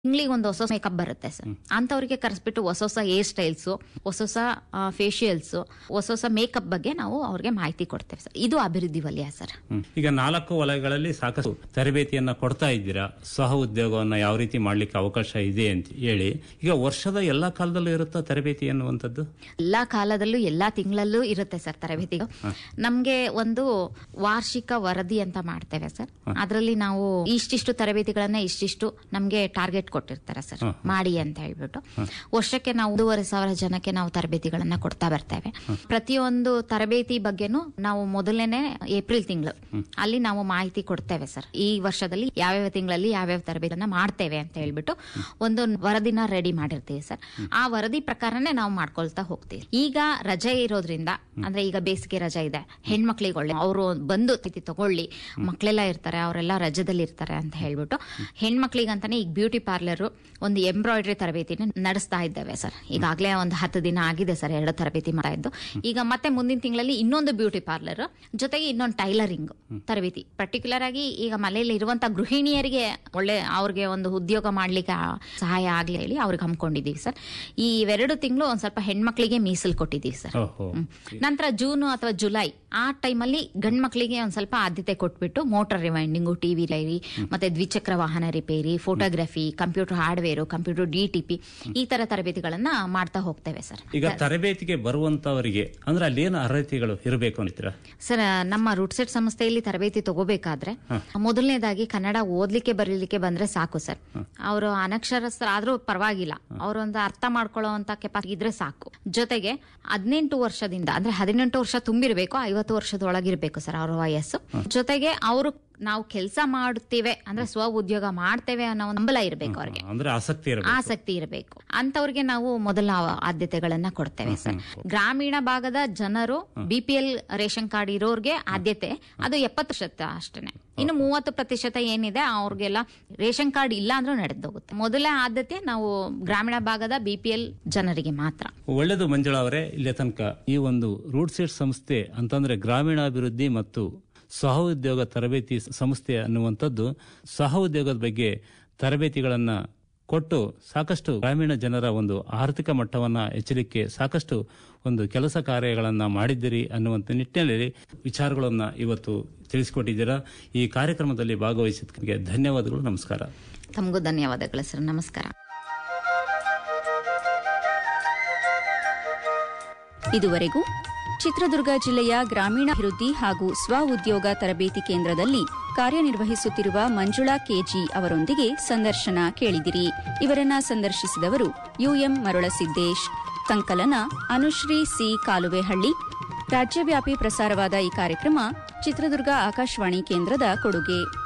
ತಿಂಗಳಿಗೆ ಒಂದು ಹೊಸ ಮೇಕಪ್ ಬರುತ್ತೆ ಸರ್ ಅಂತವ್ರಿಗೆ ಕರೆಸ್ಬಿಟ್ಟು ಹೊಸ ಹೊಸ ಹೇರ್ ಸ್ಟೈಲ್ಸ್ ಹೊಸ ಹೊಸ ಫೇಶಿಯಲ್ಸ್ ಹೊಸ ಹೊಸ ಮೇಕಪ್ ಬಗ್ಗೆ ನಾವು ಅವ್ರಿಗೆ ಮಾಹಿತಿ ಕೊಡ್ತೇವೆ ಸರ್ ಇದು ಅಭಿವೃದ್ಧಿ ವಲಯ ಸರ್ ಹ್ಮ್. ಈಗ ನಾಲ್ಕು ವಲಯಗಳಲ್ಲಿ ಸಾಕಷ್ಟು ತರಬೇತಿಯನ್ನ ಕೊಡ್ತಾ ಇದ್ದೀರಾ ಸಹ ಉದ್ಯೋಗವನ್ನ ಯಾವ ರೀತಿ ಮಾಡ್ಲಿಕ್ಕೆ ಅವಕಾಶ ಇದೆ ಅಂತ ಹೇಳಿ ಈಗ ವರ್ಷದ ಎಲ್ಲಾ ಕಾಲದಲ್ಲೂ ಇರುತ್ತಾ ತರಬೇತಿ ಅನ್ನುವಂಥದ್ದು ಎಲ್ಲಾ ಕಾಲದಲ್ಲೂ ಎಲ್ಲಾ ತಿಂಗಳಲ್ಲೂ ಇರುತ್ತೆ ಸರ್ ತರಬೇತಿಗಳು ನಮ್ಗೆ ಒಂದು ವಾರ್ಷಿಕ ವರದಿ ಅಂತ ಮಾಡ್ತೇವೆ ಸರ್ ಅದರಲ್ಲಿ ನಾವು ಇಷ್ಟಿಷ್ಟು ತರಬೇತಿಗಳನ್ನ ಇಷ್ಟಿಷ್ಟು ನಮ್ಗೆ ಟಾರ್ಗೆಟ್ ಕೊಟ್ಟಿರ್ತಾರೆ ಸರ್ ಮಾಡಿ ಅಂತ ಹೇಳ್ಬಿಟ್ಟು ವರ್ಷಕ್ಕೆ ನಾವು ಒಂದೂವರೆ ಸಾವಿರ ಜನಕ್ಕೆ ನಾವು ತರಬೇತಿಗಳನ್ನ ಕೊಡ್ತಾ ಬರ್ತೇವೆ ಪ್ರತಿಯೊಂದು ತರಬೇತಿ ಬಗ್ಗೆನೂ ನಾವು ಮೊದಲನೇ ಏಪ್ರಿಲ್ ತಿಂಗಳು ಅಲ್ಲಿ ನಾವು ಮಾಹಿತಿ ಕೊಡ್ತೇವೆ ಸರ್ ಈ ವರ್ಷದಲ್ಲಿ ಯಾವ್ಯಾವ ತಿಂಗಳಲ್ಲಿ ಯಾವ್ಯಾವ ತರಬೇತಿಯನ್ನ ಮಾಡ್ತೇವೆ ಅಂತ ಹೇಳ್ಬಿಟ್ಟು ಒಂದು ವರದಿನ ರೆಡಿ ಮಾಡಿರ್ತೀವಿ ಸರ್ ಆ ವರದಿ ಪ್ರಕಾರನೇ ನಾವು ಮಾಡ್ಕೊಳ್ತಾ ಹೋಗ್ತೀವಿ ಈಗ ರಜೆ ಇರೋದ್ರಿಂದ ಅಂದ್ರೆ ಈಗ ಬೇಸಿಗೆ ರಜೆ ಇದೆ ಹೆಣ್ಮಕ್ಳಿಗೆ ಒಳ್ಳೆ ಅವರು ಬಂದು ತಿಥಿ ತಗೊಳ್ಳಿ ಮಕ್ಕಳೆಲ್ಲ ಇರ್ತಾರೆ ಅವರೆಲ್ಲ ರಜದಲ್ಲಿ ಇರ್ತಾರೆ ಅಂತ ಹೇಳ್ಬಿಟ್ಟು ಹೆಣ್ಮಕ್ಳಿಗಂತಾನೆ ಈಗ ಬ್ಯೂಟಿ ಪಾರ್ಲರ್ ಒಂದು ಎಂಬ್ರಾಯ್ಡ್ರಿ ತರಬೇತಿನ ನಡೆಸ್ತಾ ಇದ್ದೇವೆ ಸರ್ ಈಗಾಗಲೇ ಒಂದು ಹತ್ತು ದಿನ ಆಗಿದೆ ಸರ್ ಎರಡು ತರಬೇತಿ ಮಾಡ್ತಾ ಇದ್ದು ಈಗ ಮತ್ತೆ ಮುಂದಿನ ತಿಂಗಳಲ್ಲಿ ಇನ್ನೊಂದು ಬ್ಯೂಟಿ ಪಾರ್ಲರ್ ಜೊತೆಗೆ ಇನ್ನೊಂದು ಟೈಲರಿಂಗ್ ತರಬೇತಿ ಪರ್ಟಿಕ್ಯುಲರ್ ಆಗಿ ಈಗ ಮನೆಯಲ್ಲಿ ಇರುವಂತ ಗೃಹಿಣಿಯರಿಗೆ ಒಳ್ಳೆ ಅವ್ರಿಗೆ ಒಂದು ಉದ್ಯೋಗ ಮಾಡ್ಲಿಕ್ಕೆ ಆ- ಸಹಾಯ ಆಗ್ಲಿ ಹೇಳಿ ಅವ್ರಿಗೆ ಹಮ್ಮಿಕೊಂಡಿದೀವಿ ಸರ್ ಈ ಇವೆರಡು ತಿಂಗಳು ಒಂದ್ ಸ್ವಲ್ಪ ಹೆಣ್ಮಕ್ಳಿಗೆ ಮೀಸಲು ಕೊಟ್ಟಿದ್ದೀವಿ ಸರ್ ಓಹೋ ಹ್ಮ್. ನಂತರ ಜೂನ್ ಅಥವಾ ಜುಲೈ ಆ ಟೈಮಲ್ಲಿ ಗಂಡ್ ಮಕ್ಳಿಗೆ ಒಂದ್ ಸ್ವಲ್ಪ ಆದ್ಯತೆ ಕೊಟ್ಬಿಟ್ಟು ಮೋಟಾರ್ ರಿವೈಂಡಿಂಗು ಟಿವಿ ಲೈರಿ ಮತ್ತೆ ದ್ವಿಚಕ್ರ ವಾಹನ ರಿಪೇರಿ photography computer hardware computer DTP ಈ ತರ ತರಬೇತಿಗಳನ್ನ ಮಾಡ್ತಾ ಹೋಗ್ತೇವೆ ಸರ್ ಈಗ ತರಬೇತಿಗೆ ಬರುವಂತವರಿಗೆ ಅಂದ್ರೆ ಅಲ್ಲಿ ಏನು ಅರ್ಹತೆಗಳು ಇರಬೇಕು ಅಂತೀರಾ ಸರ್ ನಮ್ಮ ರೂಟ್ಸೆಟ್ ಸಂಸ್ಥೆಯಲ್ಲಿ ತರಬೇತಿ ತಗೋಬೇಕಾದ್ರೆ ಮೊದಲನೇದಾಗಿ ಕನ್ನಡ ಓದ್ಲಿಕ್ಕೆ ಬರೀಲಿಕ್ಕೆ ಬಂದ್ರೆ ಸಾಕು ಸರ್ ಅವರು ಅನಕ್ಷರಸ್ಥರಾದ್ರೂ ಪರವಾಗಿಲ್ಲ ಅವರೊಂದು ಅರ್ಥ ಮಾಡ್ಕೊಳ್ಳೋವಂತ ಕೆಪಾಸಿಟಿ ಇದ್ರೆ ಸಾಕು ಜೊತೆಗೆ ಹದಿನೆಂಟು ವರ್ಷದಿಂದ ಅಂದ್ರೆ ಹದಿನೆಂಟು ವರ್ಷ ತುಂಬಿರ್ಬೇಕು ಐವತ್ತು ವರ್ಷದೊಳಗಿರ್ಬೇಕು ಸರ್ ಅವ್ರ ವಯಸ್ಸು ಜೊತೆಗೆ ಅವರು ನಾವು ಕೆಲಸ ಮಾಡುತ್ತೇವೆ ಅಂದ್ರೆ ಸ್ವ ಉದ್ಯೋಗ ಮಾಡ್ತೇವೆ ಅನ್ನೋ ಒಂದು ಹಂಬಲ ಇರಬೇಕು ಅವ್ರಿಗೆ ಅಂದ್ರೆ ಆಸಕ್ತಿ ಇರಬೇಕು ಆಸಕ್ತಿ ಇರಬೇಕು ಅಂತವ್ರಿಗೆ ನಾವು ಮೊದಲ ಆದ್ಯತೆಗಳನ್ನ ಕೊಡ್ತೇವೆ ಸರ್ ಗ್ರಾಮೀಣ ಭಾಗದ ಜನರು ಬಿಪಿಎಲ್ ರೇಷನ್ ಕಾರ್ಡ್ ಇರೋರ್ಗೆ ಆದ್ಯತೆ ಅದು ಎಪ್ಪತ್ತು ಶತ ಅಷ್ಟೇನೆ ಇನ್ನು ಮೂವತ್ತು ಪ್ರತಿಶತ ಏನಿದೆ ಅವ್ರಿಗೆಲ್ಲ ರೇಷನ್ ಕಾರ್ಡ್ ಇಲ್ಲ ಅಂದ್ರೂ ನಡೆದೋಗುತ್ತೆ ಮೊದಲ ಆದ್ಯತೆ ನಾವು ಗ್ರಾಮೀಣ ಭಾಗದ ಬಿಪಿಎಲ್ ಜನರಿಗೆ ಮಾತ್ರ ಒಳ್ಳೆಯದು ಮಂಜುಳಾ ಅವರೇ ಇಲ್ಲಿ ತನಕ ಈ ಒಂದು ರೂಟ್ ಸೆಟ್ ಸಂಸ್ಥೆ ಅಂತಂದ್ರೆ ಗ್ರಾಮೀಣಾಭಿವೃದ್ಧಿ ಮತ್ತು ಸಹ ಉದ್ಯೋಗ ತರಬೇತಿ ಸಂಸ್ಥೆ ಅನ್ನುವಂಥದ್ದು ಸಹ ಉದ್ಯೋಗದ ಬಗ್ಗೆ ತರಬೇತಿಗಳನ್ನ ಕೊಟ್ಟು ಸಾಕಷ್ಟು ಗ್ರಾಮೀಣ ಜನರ ಒಂದು ಆರ್ಥಿಕ ಮಟ್ಟವನ್ನ ಹೆಚ್ಚಲಿಕ್ಕೆ ಸಾಕಷ್ಟು ಒಂದು ಕೆಲಸ ಕಾರ್ಯಗಳನ್ನ ಮಾಡಿದ್ದೀರಿ ಅನ್ನುವಂಥ ನಿಟ್ಟಿನಲ್ಲಿ ವಿಚಾರಗಳನ್ನ ಇವತ್ತು ತಿಳಿಸಿಕೊಟ್ಟಿದ್ದೀರಾ ಈ ಕಾರ್ಯಕ್ರಮದಲ್ಲಿ ಭಾಗವಹಿಸಿದ್ದಕ್ಕೆ ಧನ್ಯವಾದಗಳು ನಮಸ್ಕಾರ ತಮಗೂ ಧನ್ಯವಾದಗಳು ಸರ್ ನಮಸ್ಕಾರ ಇದುವರೆಗೂ ಚಿತ್ರದುರ್ಗ ಜಿಲ್ಲೆಯ ಗ್ರಾಮೀಣಾಭಿವೃದ್ಧಿ ಹಾಗೂ ಸ್ವ ಉದ್ಯೋಗ ತರಬೇತಿ ಕೇಂದ್ರದಲ್ಲಿ ಕಾರ್ಯನಿರ್ವಹಿಸುತ್ತಿರುವ ಮಂಜುಳಾ ಕೆಜಿ ಅವರೊಂದಿಗೆ ಸಂದರ್ಶನ ಕೇಳಿದಿರಿ ಇವರನ್ನ ಸಂದರ್ಶಿಸಿದವರು ಯುಎಂ ಮರುಳಸಿದ್ದೇಶ್ ಸಂಕಲನ ಅನುಶ್ರೀ ಸಿ ಕಾಲುವೆಹಳ್ಳಿ ರಾಜ್ಯವ್ಯಾಪಿ ಪ್ರಸಾರವಾದ ಈ ಕಾರ್ಯಕ್ರಮ ಚಿತ್ರದುರ್ಗ ಆಕಾಶವಾಣಿ ಕೇಂದ್ರದ ಕೊಡುಗೆ